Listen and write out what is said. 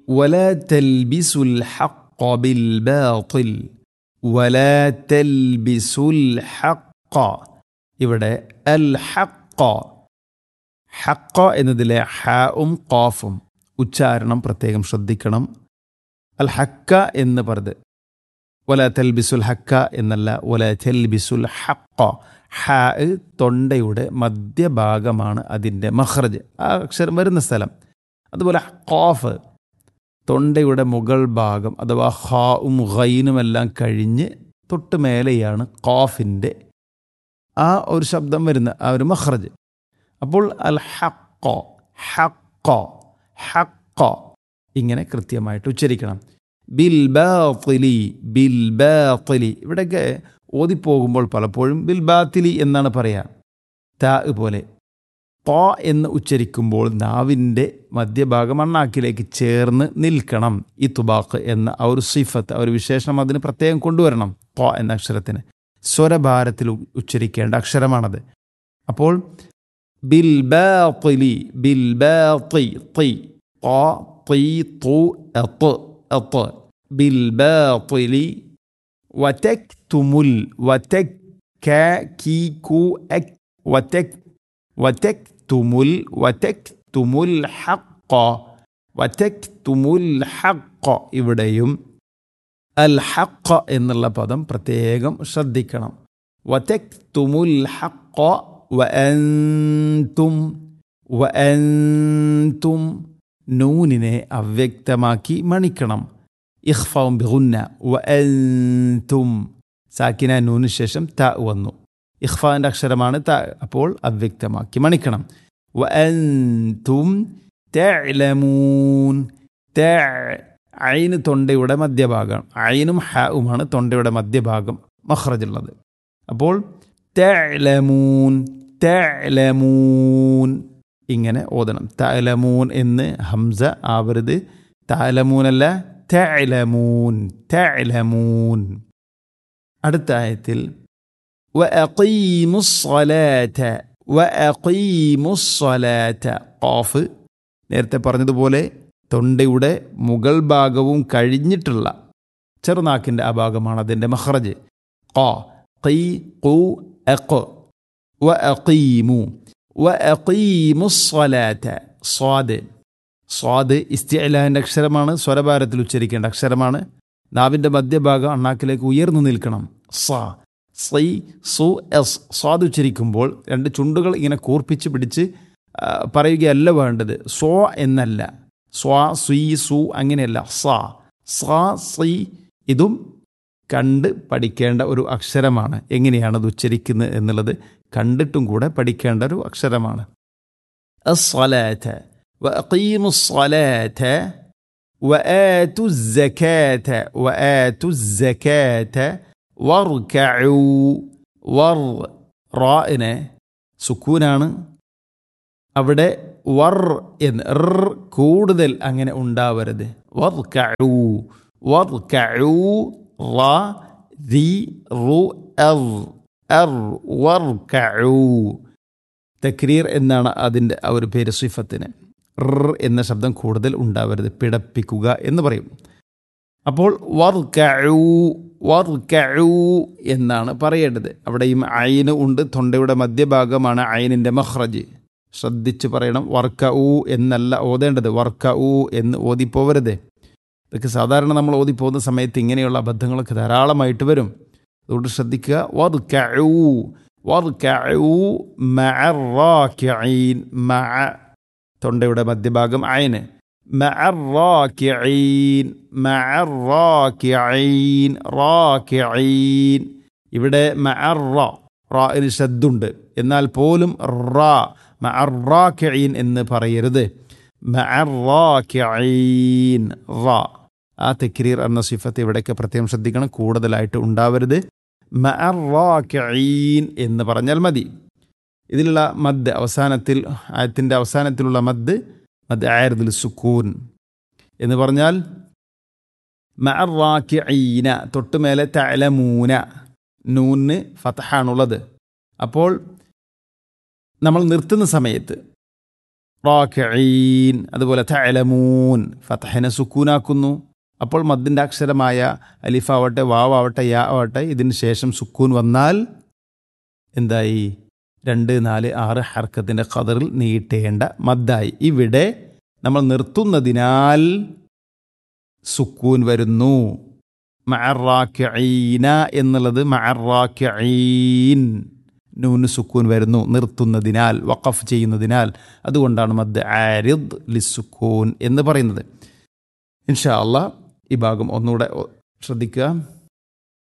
ولا تلبسوا الحق بالباطل ولا تلبسوا الحق ഇവിടെ അൽ hakka hakka എന്നതിലെ ഹാവും ഖാഫും ഉച്ചാരണം പ്രത്യേകം ശ്രദ്ധിക്കണം അൽ ഹക്ക എന്ന് പറഞ്ഞത് വല തെൽബിസുൽ ഹക്ക എന്നല്ല വല തെൽബിസുൽ ഹക്ക ഹ തൊണ്ടയുടെ മധ്യഭാഗമാണ് അതിൻ്റെ മഹ്റജ് ആ അക്ഷരം വരുന്ന സ്ഥലം അതുപോലെ ഖാഫ് തൊണ്ടയുടെ മുകൾ ഭാഗം അഥവാ ഹാവും ഖൈനുമെല്ലാം കഴിഞ്ഞ് തൊട്ട് മേലെയാണ് ഖാഫിൻ്റെ ആ ഒരു ശബ്ദം വരുന്ന ആ ഒരു മഹ്റജ് അപ്പോൾ അൽ ഹക്ക ഹക്ക ഹക്ക ഇങ്ങനെ കൃത്യമായിട്ട് ഉച്ചരിക്കണം ബിൽ ബാത്തിലി ബിൽ ബാത്തിലി ഇവിടെയൊക്കെ ഓതിപ്പോകുമ്പോൾ പലപ്പോഴും ബിൽ ബാത്തിലി എന്നാണ് പറയുക താ പോലെ പ എന്ന് ഉച്ചരിക്കുമ്പോൾ നാവിൻ്റെ മധ്യഭാഗം അണ്ണാക്കിലേക്ക് ചേർന്ന് നിൽക്കണം ഈ തുബാക്ക് എന്ന ആ ഒരു സിഫത്ത് ആ ഒരു വിശേഷണം അതിന് പ്രത്യേകം കൊണ്ടുവരണം പ എന്ന അക്ഷരത്തിന് സ്വരഭാരത്തിൽ ഉച്ചരിക്കേണ്ട അക്ഷരമാണത് അപ്പോൾ ബിൽ ബാത്തിലി ബിൽ ബാത്തി തി ത തി തു എത്ത് എത്ത് ബിൽ ബാത്തിലി വതക്തുമുൽ വതക് ക കി കു അക് വതക് വതക്തുമുൽ വതക്തുമുൽ ഹഖ വതക്തുമുൽ ഹഖ ഇവിടെയും അൽ ഹഖ എന്നുള്ള പദം പ്രത്യേകം ശ്രദ്ധിക്കണം വതക്തുമുൽ ഹഖ വഅൻതും വഅൻതും നൂനിനെ അവ്യക്തമാക്കി മണിക്കണം ഇഖ്ഫാവും ബിഗുന്ന വഅൻതും സാക്കിന നൂന് ശേഷം ത വന്നു ഇഖ്ഫാന്റെ അക്ഷരമാണ് ത അപ്പോൾ അവ്യക്തമാക്കി മണിക്കണം വഅൻതും തഅലമൂൻ ത ഐന് തൊണ്ടയുടെ മധ്യഭാഗം ഐനും ഹാവുമാണ് തൊണ്ടയുടെ മധ്യഭാഗം മഹ്റജുള്ളത് അപ്പോൾ തഅലമൂൻ തഅലമൂൻ ഇങ്ങനെ ഓതണം തഅലമൂൻ എന്ന് ഹംസ ആവരുത് തഅലമൂനല്ല തഅലമൂൻ തഅലമൂൻ അടുത്ത ആയത്തിൽ وأقيموا الصلاة وأقيموا الصلاة ഖാഫ് നേരത്തെ പറഞ്ഞതുപോലെ തൊണ്ടയുടെ മുകൾ ഭാഗവും കഴിഞ്ഞിട്ടുള്ള ചെറുനാക്കിൻ്റെ ആ ഭാഗമാണ് അതിൻ്റെ മഹ്റജ് ഖ ഖീ ഖു അഖ് വ അഖീമു വ അഖീമു സ്വലാത്ത സ്വാദ് സ്വാദ് ഇസ്തിഅലാൻ്റെ അക്ഷരമാണ് സ്വരഭാരത്തിൽ ഉച്ചരിക്കേണ്ട അക്ഷരമാണ് നാവിൻ്റെ മധ്യഭാഗം അണ്ണാക്കിലേക്ക് ഉയർന്നു നിൽക്കണം സ സൈ സു എസ് സ്വാദ് ഉച്ചരിക്കുമ്പോൾ രണ്ട് ചുണ്ടുകൾ ഇങ്ങനെ കൂർപ്പിച്ച് പിടിച്ച് പറയുകയല്ല വേണ്ടത് സ്വ എന്നല്ല സ്വ സുയി സു അങ്ങനെയല്ല സ സ സി ഇതും കണ്ട് പഠിക്കേണ്ട ഒരു അക്ഷരമാണ് എങ്ങനെയാണ് അത് ഉച്ചരിക്കുന്നത് എന്നുള്ളത് കണ്ടിട്ടും കൂടെ പഠിക്കേണ്ട ഒരു അക്ഷരമാണ് الصلاة وأقيموا الصلاة وآتوا الزكاة وآتوا الزكاة واركعوا വർ റാഇനെ സുക്കൂനാണ് അവിടെ വർ എന്ന് ർ കൂടുതൽ അങ്ങനെ ഉണ്ടാവരുത് വർ കഴു വർ കഴു റ രി റു എർ എർ വർ കഴു തക്രീർ എന്നാണ് അതിൻ്റെ ആ ഒരു പേര് സിഫത്തിന് ർ എന്ന ശബ്ദം കൂടുതൽ ഉണ്ടാവരുത് പിടപ്പിക്കുക എന്ന് പറയും അപ്പോൾ വർക്കഴു വർക്കഴു എന്നാണ് പറയേണ്ടത് അവിടെയും അയിന് ഉണ്ട് തൊണ്ടയുടെ മധ്യഭാഗമാണ് അയിനിൻ്റെ മഹ്റജ് ശ്രദ്ധിച്ച് പറയണം വർക്ക ഊ എന്നല്ല ഓതേണ്ടത് വർക്ക ഊ എന്ന് ഓതിപ്പോവരുത് ഇതൊക്കെ സാധാരണ നമ്മൾ ഓതിപ്പോകുന്ന സമയത്ത് ഇങ്ങനെയുള്ള അബദ്ധങ്ങളൊക്കെ ധാരാളമായിട്ട് വരും അതുകൊണ്ട് ശ്രദ്ധിക്കുക വർക്കഴു വർക്കഴു മഅറാക്കിഈൻ മഅ തൊണ്ടയുടെ മധ്യഭാഗം അയന് മഅറാക്കിഈൻ മഅറാക്കിഈൻ റാക്കിഈൻ ഇവിടെ മഅറ റായിൽ ശദ്ദുണ്ട് എന്നാൽ പോലും റാ മഅറാക്കിഈൻ എന്ന് പറയരുത് മഅറാക്കിഈൻ റാ ആ തെക്രീർ എന്ന സിഫത്ത് ഇവിടേക്ക് പ്രത്യേകം ശ്രദ്ധിക്കണം കൂടുതലായിട്ട് ഉണ്ടാവരുത് മഅറാക്കിഈൻ എന്ന് പറഞ്ഞാൽ മതി ഇതിലുള്ള മദ് അവസാനത്തിൽ ആയത്തിൻ്റെ അവസാനത്തിലുള്ള മദ് മദ് ആയർദിൽ സുക്കൂൻ എന്ന് പറഞ്ഞാൽ മഅറാക്കിഈന തൊട്ടുമേലെ തലമൂന നൂന് ഫതഹാണുള്ളത് അപ്പോൾ നമ്മൾ നിർത്തുന്ന സമയത്ത് റാക്കിഈൻ അതുപോലെ തഅലമൂൻ ഫതഹിനെ സുക്കൂനാക്കുന്നു അപ്പോൾ മദ്ദിൻ്റെ അക്ഷരമായ അലിഫാവട്ടെ വാവാവട്ടെ യാ ആവട്ടെ ഇതിന് ശേഷം സുക്കൂൻ വന്നാൽ എന്തായി രണ്ട് നാല് ആറ് ഹർക്കത്തിൻ്റെ ഖദറിൽ നീട്ടേണ്ട മദ്ദായി ഇവിടെ നമ്മൾ നിർത്തുന്നതിനാൽ സുക്കൂൻ വരുന്നു മഅറാക്കിഈന എന്നുള്ളത് മഅറാക്കിഈൻ നൂന് സുക്കൂൻ വരുന്നു നിർത്തുന്നതിനാൽ വഖഫ് ചെയ്യുന്നതിനാൽ അതുകൊണ്ടാണ് മദ് ആരിദ് ലിസുക്കൂൻ എന്ന് പറയുന്നത് ഇൻഷാ അള്ളാ ഈ ഭാഗം ഒന്നുകൂടെ ശ്രദ്ധിക്കുക